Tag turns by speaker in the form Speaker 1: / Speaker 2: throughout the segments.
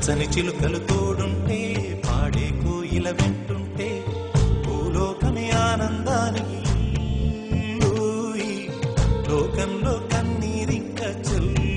Speaker 1: పచ్చని చిలుకలు తోడుంటే పాడే కోయిల వెంటుంటే భూలోకమే ఆనందానికి ఊయి. లోకంలో కన్నీరింక చెల్లు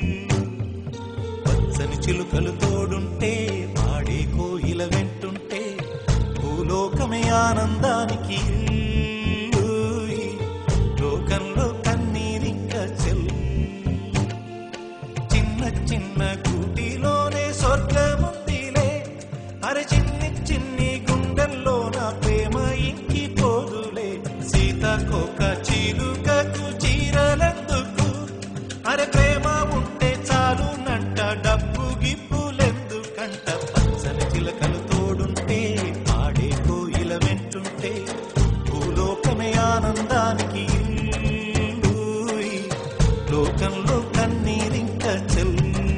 Speaker 1: పచ్చని చిలుకలు తోడుంటే పాడే కోయిల వెంటుంటే భూలోకమే ఆనందానికి ఊయి. లోకంలో కన్నీరింక చెల్లు చిన్న చిన్న కూటిలోనే స్వర్గముందిలే అరే చిన్ని చిన్ని గుండెల్లో నా ప్రేమ ఇంకి పోదులే సీతకొక చిలుకకు చీరలెందుకు అరే ప్రేమ ఉంటే చాలునంట డబ్బు గిప్పులెందుకంట పచ్చని చిలకలు తోడుంటే పాడే కోయిల వెంటుంటే భూలోకమే ఆనందానికి ఇల్లూయి. లోకంలో కన్నీరింక చెల్లు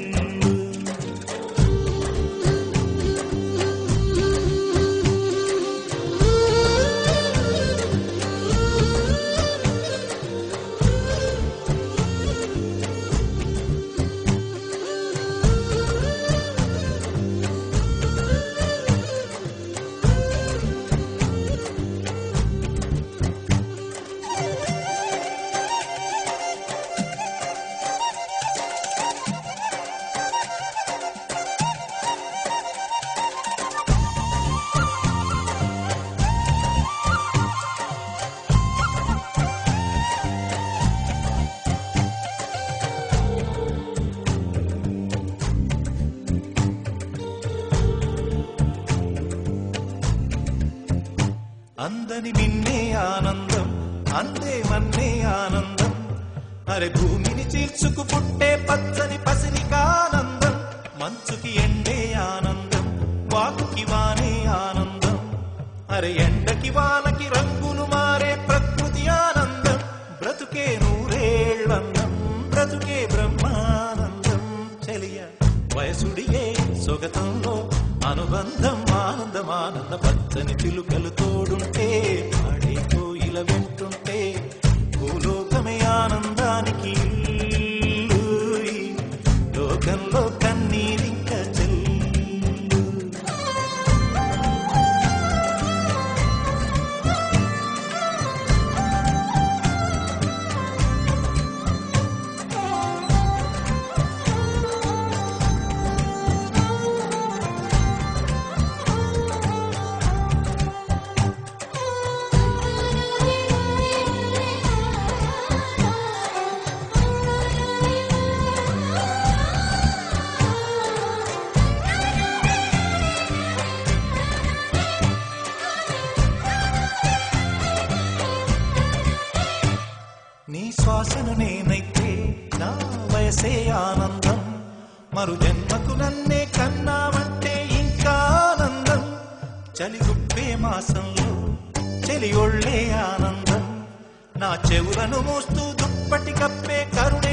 Speaker 1: అందని నిన్నే ఆనందం అందే మన్నే ఆనందం అరే భూమిని చీల్చుకు పుట్టే పచ్చని పసిరికానందం మంచుకి ఎండే ఆనందం వాకుకి వానే ఆనందం అరే ఎండకి వానకి రంగులు మారే ప్రకృతి ఆనందం బ్రతుకే నూరేళ్ళందం బ్రతుకే బ్రహ్మానందం చెలియ వయసుడియే సొగతంలో అనుబంధం ఆనందం ఆనంద పచ్చని చిలుకలు తోడుంటే పాడే కోయిల వెంటుంటే భూలోకమే ఆనందానికి ఇల్లూయి. లోకంలో కన్నీరింక చెల్లు నీ శ్వాసను నేనైతే నా వయసే ఆనందం మరు జన్మకు నన్నే కన్నావంటే ఇంకా ఆనందం చలిగుప్పే మాసంలో చెలి ఒళ్ళే ఆనందం నా చెవులను మోస్తూ దుప్పటి కప్పే కరుణే